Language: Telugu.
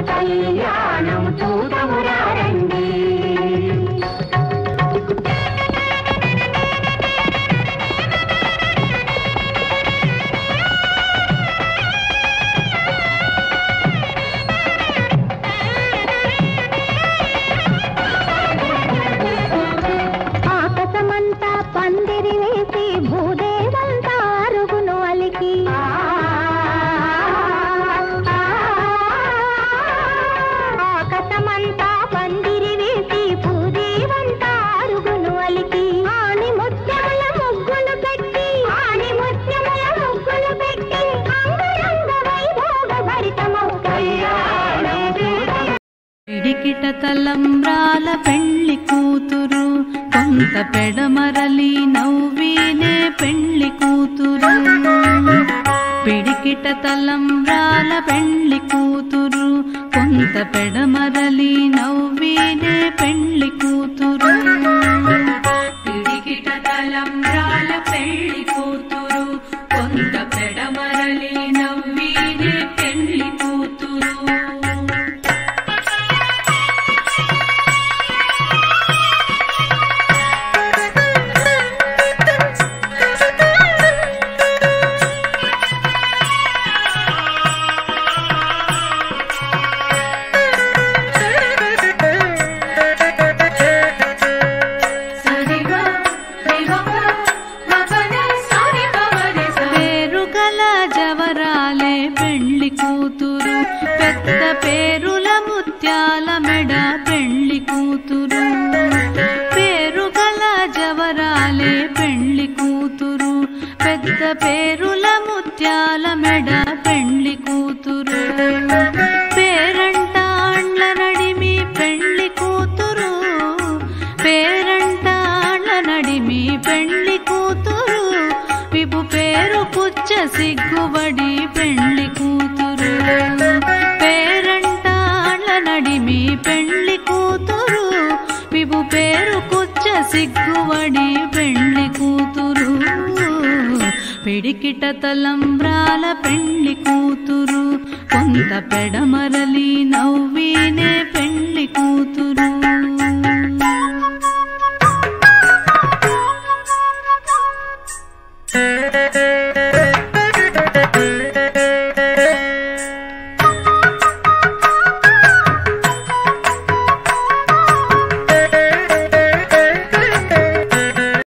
కళ్యాణం చూడమురారండి ఆకాశమంతా పందిరి వేసి భూదేవంతా అరుగును అలికి ఆకాశమంతా పందిరి వేసి భూదేవంతా అరుగును అలికి ఆని ముత్యముల ముగ్గులు పెట్టి ఆని ముత్యముల ముగ్గులు పెట్టి అంగరంగ వైభోగ భరితమౌ కళ్యాణం చూడము పిడికిట తలంబ్రాల పెళ్లి కూతురు కొంత పెడమరలి నవ్వినే పెళ్లి కూతురు పిడికిట తలంబ్రాల పెళ్లి కూతురు కొంత పెడమరలి నవ్వినే పెళ్లి కూతురు పిడికిట తలంబ్రాల పెళ్లి కూతురు కొంత పెడమరలి నవ్వినే పెళ్లి కూతురు పేరుగల జవరాలే పెళ్లి కూతురు పెద్ద పేరుల ముత్యాల మెడ పెళ్లి కూతురు పేరుగల జవరాలే పెళ్లి కూతురు పెద్ద పేరుల ముత్యాల మెడ పెళ్లి కూతురు పేరంటాండ్ల నడిమి పెళ్లి కూతురు పేరంటాండ్ల నడిమి పెళ్లి కూతురు విభు పేరు పుచ్చ సిగ్గుబడి పెళ్లి కూతురు పేరంటాండ్ల నడిమి పెళ్లి కూతురు విభు పేరు కుచ్చ సిగ్గుబడి పెళ్లి కూతురు పిడికిట తలంబ్రాల పెళ్లి కూతురు కొంత పెడమరలి నవ్వినే పెళ్లి కూతురు ఆ